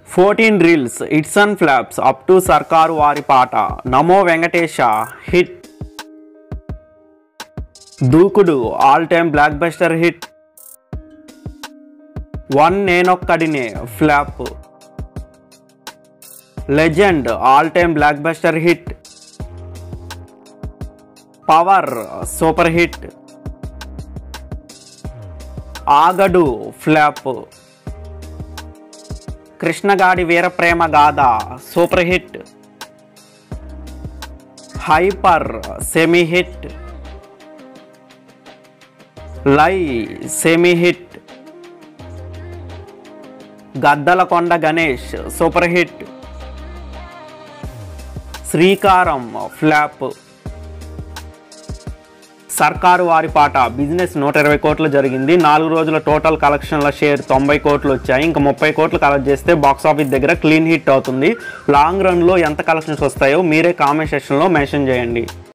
fourteen reels its and flops up to Sarkaru Vaari Paata Namo Venkatesa hit Dookudu all time blockbuster hit one Nenokkadine flop Legend all time blockbuster hit Power super hit Aagadu flop Krishnagadi Veeraprema Gaadha super hit Hyper semi hit Lie semi hit Gaddalakonda Ganesh super hit Sreekaram flop Sarkaru Vaari పాట business నూట ఇరవై కోట్లు జరిగింది నాలుగు రోజుల total కలెక్షన్ల share తొంభై కోట్లు వచ్చాయి ఇంకా ముప్పై కోట్లు కలెక్ట్ చేస్తే బాక్స్ ఆఫీస్ దగ్గర క్లీన్ హిట్ అవుతుంది లాంగ్ రన్లో ఎంత కలెక్షన్స్ వస్తాయో మీరే కామెంట్ సెక్షన్లో మెన్షన్ చేయండి